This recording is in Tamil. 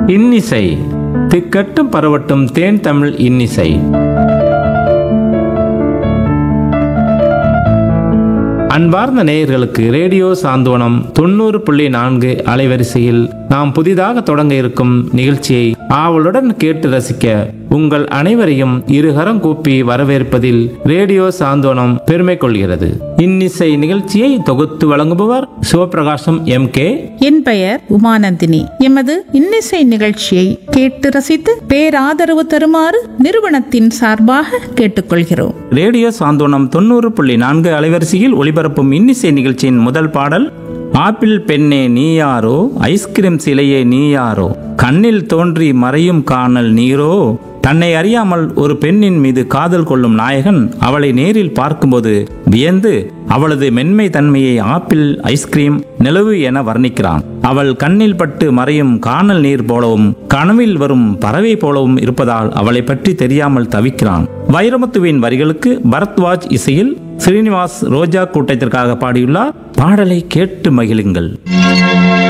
இன்னிசை திக்கட்டும் பரவட்டும் தேன் தமிழ் இன்னிசை அன்பார்ந்த நேயர்களுக்கு ரேடியோ சாந்தோனம் தொண்ணூறு புள்ளி நான்கு அலைவரிசையில் நாம் புதிதாக தொடங்க இருக்கும் நிகழ்ச்சியை ஆவலுடன் கேட்டு ரசிக்க உங்கள் அனைவரையும் இருகரம் கூப்பி வரவேற்பதில் ரேடியோ சாந்தோனம் பெருமை கொள்கிறது இன்னிசை நிகழ்ச்சியை தொகுத்து வழங்குபவர் சிவபிரகாசம் எம் கே என் பெயர் உமானந்தினி எமது இன்னிசை நிகழ்ச்சியை கேட்டு ரசித்து பேராதரவு தருமாறு நிறுவனத்தின் சார்பாக கேட்டுக்கொள்கிறோம் ரேடியோ சாந்தோனம் தொண்ணூறு புள்ளி நான்கு அலைவரிசையில் ஒளிபரப்பும் இன்னிசை நிகழ்ச்சியின் முதல் பாடல் ஆப்பிள் பெண்ணே நீயாரோ ஐஸ்கிரீம் சிலையே நீயாரோ கண்ணில் தோன்றி மறையும் காணல் நீரோ தன்னை அறியாமல் ஒரு பெண்ணின் மீது காதல் கொள்ளும் நாயகன் அவளை நேரில் பார்க்கும்போது வியந்து அவளது மென்மை தன்மையை ஆப்பிள் ஐஸ்கிரீம் நிலவு என வர்ணிக்கிறான் அவள் கண்ணில் பட்டு மறையும் காணல் நீர் போலவும் கனவில் வரும் பறவை போலவும் இருப்பதால் அவளை பற்றி தெரியாமல் தவிக்கிறான் வைரமுத்துவின் வரிகளுக்கு பரத்வாஜ் இசையில் ஸ்ரீனிவாஸ் ரோஜா கூட்டத்திற்காக பாடியுள்ளார் பாடலை கேட்டு மகிழுங்கள்